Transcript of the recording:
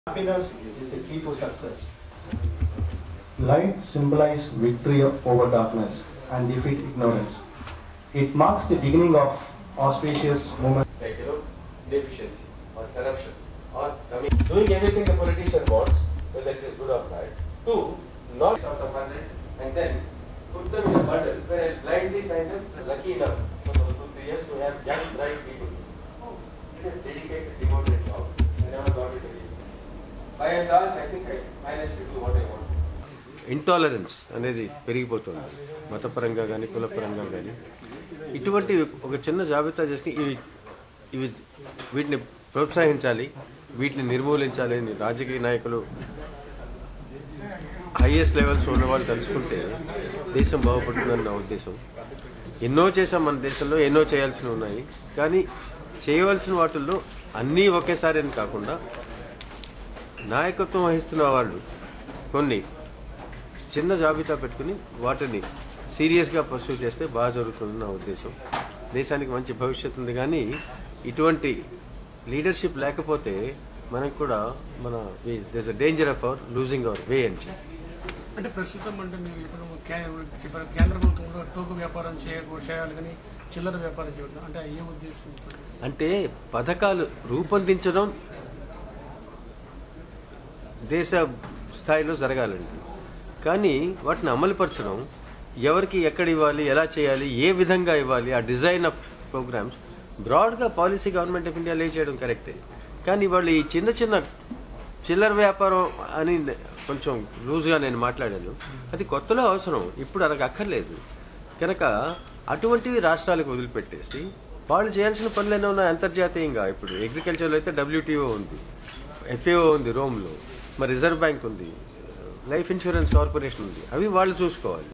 Happiness is the key to success. Light symbolizes victory over darkness and defeat ignorance. It marks the beginning of auspicious moment. like you know deficiency or corruption or coming, doing everything the politician wants, whether it is good or bad, to not out of hundred and then put them in a bundle where I blindly sign them lucky enough for those two three years to have young bright people. Oh, it is dedicated, devoted job. I never got it again. By and large, I think I managed to do what I want. Intolerance అనేది పెరిగిపోతుంది మతపరంగా కానీ కులపరంగా కానీ ఇటువంటి ఒక చిన్న జాబితా చేసుకుని ఇవి ఇవి వీటిని ప్రోత్సహించాలి వీటిని నిర్మూలించాలి అని రాజకీయ నాయకులు హైయెస్ట్ లెవెల్స్ ఉన్న వాళ్ళు తెలుసుకుంటే దేశం బాగుపడుతుందని నా ఉద్దేశం ఎన్నో చేసాం మన దేశంలో ఎన్నో చేయాల్సినవి ఉన్నాయి కానీ చేయవలసిన వాటిల్లో అన్నీ ఒకేసారి అని కాకుండా నాయకత్వం వహిస్తున్న వాళ్ళు కొన్ని చిన్న జాబితా పెట్టుకుని వాటిని సీరియస్గా పర్సూ చేస్తే బాగా జరుగుతుంది నా ఉద్దేశం దేశానికి మంచి భవిష్యత్తు ఉంది కానీ ఇటువంటి లీడర్షిప్ లేకపోతే మనకు కూడా మన this uh danger of our losing our way అని చెప్పి అంటే ప్రస్తుతం అంటే మీరు ఇప్పుడు కే- ఇప్పుడు కేంద్ర ప్రభుత్వంలో టోకు వ్యాపారం చేయ చేయాలి కానీ చిల్లర వ్యాపారం చేయడం అంటే ఏ ఉద్దేశం అంటే పథకాలు రూపొందించడం దేశ స్థాయిలో జరగాలండి కానీ వాటిని అమలుపరచడం ఎవరికి ఎక్కడ ఇవ్వాలి ఎలా చేయాలి ఏ విధంగా ఇవ్వాలి ఆ డిజైన్ ఆఫ్ ప్రోగ్రామ్స్ బ్రాడ్గా పాలసీ గవర్నమెంట్ ఆఫ్ ఇండియా లే చేయడం కరెక్టే కానీ వాళ్ళు ఈ చిన్న చిన్న చిల్లర వ్యాపారం అని కొంచెం లూజ్గా నేను మాట్లాడాను అది కొత్తలో అవసరం ఇప్పుడు అలాగ అక్కర్లేదు కనుక అటువంటివి రాష్ట్రాలకు వదిలిపెట్టేసి వాళ్ళు చేయాల్సిన పనులు ఎన్నో ఉన్నాయి అంతర్జాతీయంగా ఇప్పుడు అగ్రికల్చర్లో అయితే డబ్ల్యూటీఓ ఉంది ఎఫ్ఏఓ ఉంది రోమ్లో మరి రిజర్వ్ బ్యాంక్ ఉంది లైఫ్ ఇన్సూరెన్స్ కార్పొరేషన్ ఉంది అవి వాళ్ళు చూసుకోవాలి